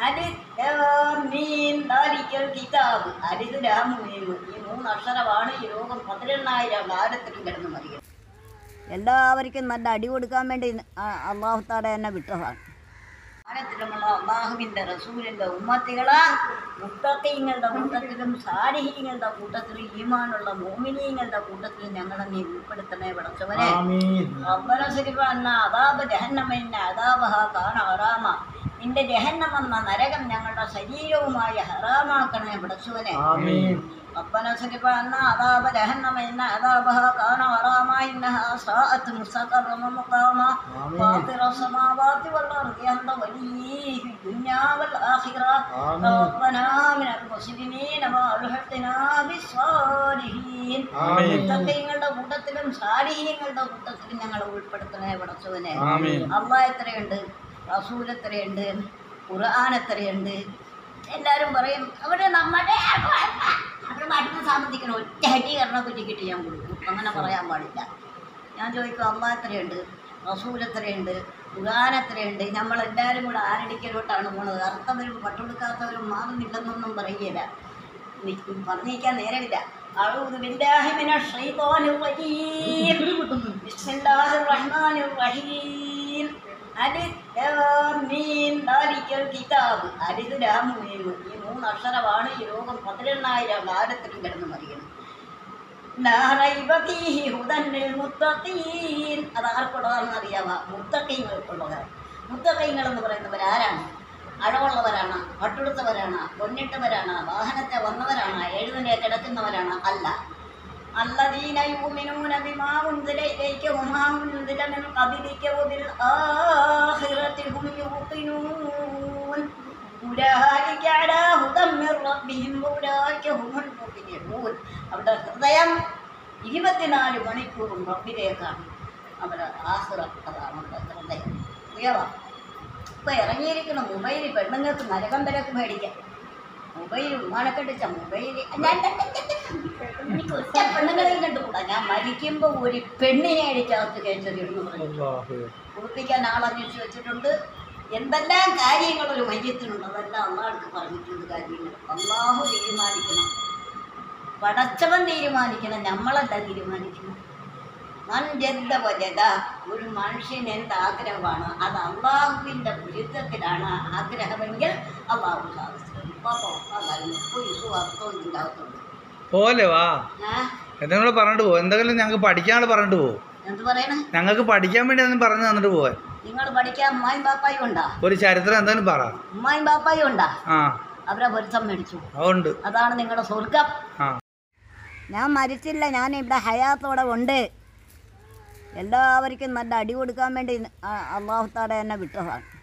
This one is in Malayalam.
അലിഫ് ലാം മീം ദാലിക്കൽ കിതാബ് അലിഫ് ലാം മീം ഈ മൂന്ന് അക്ഷരമാണ് ഈ ലോകം പതിനെണ്ണായിരം കാലത്തിലും കിടന്ന് മറിയുന്നത് എല്ലാവർക്കും നല്ല അടി കൊടുക്കാൻ വേണ്ടി അള്ളാഹുത്താടെ എന്നെ വിട്ടതാണ് കാലത്തിലുമുള്ള അള്ളാഹുവിൻ്റെ റസൂലിൻ്റെ ഉമ്മത്തികളെ മുത്തക്കീങ്ങളുടെ കൂട്ടത്തിലും സാരിഹീങ്ങളുടെ കൂട്ടത്തിലും ഈമാനുള്ള മോമിനീങ്ങളുടെ കൂട്ടത്തിലും ഞങ്ങളെ നീ ഉൾപ്പെടുത്തണേ വിളച്ചവനെ റബ്ബന ശരിഫ എന്ന അതാബ് ജഹന്നമെന്ന അതാബഹ കാണ ഹറാമ നിന്റെ ജഹന്നമെന്ന നരകം ഞങ്ങളുടെ ശരീരവുമായി ഹറാമാക്കണേ വിളച്ചവനെ ربنا اصرف عنا عذاب جهنم إن عذابها كان غراما إنها ساءت مستقرا ومقاما فاطر السماوات والأرض أنت ولي في الدنيا والآخرة ربنا من المسلمين والحقنا بالصالحين മുത്തഖീങ്ങളുടെ കൂട്ടത്തിലും സാലിഹീങ്ങളുടെ കൂട്ടത്തിലും ഞങ്ങളെ ഉൾപ്പെടുത്തണേ പടച്ചവനെ അള്ളാഹ് എത്രയുണ്ട് റസൂൽ എത്രയുണ്ട് ഖുർആൻ എത്രയുണ്ട് എല്ലാവരും പറയും അവിടെ നമ്മുടെ അവിടെ മരുന്ന് സാമ്പത്തിക്കണം ഒറ്റ അടി കരണ കുറ്റിക്കിട്ട് ഞാൻ കൊടുക്കും അങ്ങനെ പറയാൻ പാടില്ല ഞാൻ ചോദിക്കും അമ്മ എത്രയുണ്ട് റസൂൽ എത്രയുണ്ട് ഖുർആൻ എത്രയുണ്ട് നമ്മളെല്ലാവരും കൂടെ ആരടിക്കലോട്ടാണ് പോണത് അർത്ഥവരും പട്ടുകൊടുക്കാത്തവരും മാറുന്നില്ലെന്നൊന്നും പറയുകയില്ല പറഞ്ഞിരിക്കാൻ നേരമില്ല أعوذ بالله من الشيطان الرجيم بسم الله الرحمن الرحيم അലിഫ് ലാം മീം ദാലിക്കൽ കിതാബ് അലിഫ് ലാം മീം ഈ മൂന്ന് അക്ഷരമാണ് ഈ ലോകം പതിനെണ്ണായിരം കാലത്തിലും കിടന്ന് മറിയുന്നത് ലാ റൈബ ഫീഹി ഹുദൻ ലിൽ മുത്തഖീൻ അത് ആർക്കുള്ളതാണെന്ന് അറിയാമോ മുത്തഖീങ്ങൾക്കുള്ളതാണ് മുത്തഖീങ്ങൾ എന്ന് പറയുന്നവർ ആരാണ് അഴവുള്ളവരാണ് പട്ടുടുത്തവരാണ് പൊന്നിട്ടവരാണ് വാഹനത്തെ വന്നവരാണ് എഴുതിനെ കിടക്കുന്നവരാണ് അല്ല الذين يؤمنون بما أنزل إليك وما أنزل من قبلك وبالآخرة هم يوقنون أولئك على هدى من ربهم وأولئك هم المفلحون അവരുടെ ഹൃദയം ഇരുപത്തിനാല് മണിക്കൂറും റബ്ബിലേക്കാണ് അവരുടെ ആഹ്റ അതാണ് അവരുടെ ഹൃദയം അറിയാവാ ഇപ്പം ഇറങ്ങിയിരിക്കുന്ന മൊബൈൽ പെണ്ണുങ്ങൾക്ക് നരകം വരക്ക് മേടിക്കാം മൊബൈൽ ഉമ്മാനക്കടിച്ച മൊബൈൽ ഞാൻ എനിക്ക് ഒറ്റ പെണ്ണുങ്ങളെയും കണ്ടുകൂടാ ഞാൻ മരിക്കുമ്പോൾ ഒരു പെണ്ണിനെ അടിച്ചകത്ത് കയറ്ററിയുന്നു പറഞ്ഞു കുളിപ്പിക്കാൻ ആളന്വേഷിച്ച് വെച്ചിട്ടുണ്ട് എന്തെല്ലാം കാര്യങ്ങൾ ഒരു മയ്യത്തിനുണ്ട് അതെല്ലാം അള്ളാഹ് പറഞ്ഞിട്ടുണ്ട് കാര്യങ്ങൾ അള്ളാഹു തീരുമാനിക്കണം പടച്ചവൻ തീരുമാനിക്കണം നമ്മളല്ല തീരുമാനിക്കണം മൻജദ്ദ വജദ ഒരു മനുഷ്യൻ എന്ത് ആഗ്രഹമാണ് അത് അള്ളാഹുവിൻ്റെ വിരുദ്ധത്തിലാണ് ആഗ്രഹമെങ്കിൽ അള്ളാഹു സാധിച്ചു ഇപ്പോൾ പുറത്താകാലും ഇപ്പോൾ ഇസു അർത്ഥവും ഇതിൻ്റെ അകത്തുണ്ട് പോലെ വാ ഏ? എന്തെങ്കിലും പറഞ്ഞിട്ട് പോകും എന്തെങ്കിലും ഞങ്ങൾക്ക് പഠിക്കാനുള്ള പറഞ്ഞിട്ട് പോകും എന്ത് പറയണേ ഞങ്ങൾക്ക് പഠിക്കാൻ വേണ്ടി ഒന്നും പറഞ്ഞു തന്നിട്ട് പോവാൻ നിങ്ങൾ പഠിക്കാൻ ഉമ്മായും ബാപ്പായും ഉണ്ടാ ഒരു ചരിത്രം എന്തെങ്കിലും പറ ഉമ്മായും ബാപ്പായും ഉണ്ടാ ആ അവരെ പൊരുത്തം മേടിച്ചു അതുണ്ട് അതാണ് നിങ്ങളുടെ സ്വർഗം ആ ഞാൻ മരിച്ചില്ല ഞാൻ ഇവിടെ ഹയാത്തോടെ ഉണ്ട് എല്ലാവർക്കും നല്ല അടി കൊടുക്കാൻ വേണ്ടി അള്ളാഹുത്താടെ എന്നെ വിട്ടതാണ്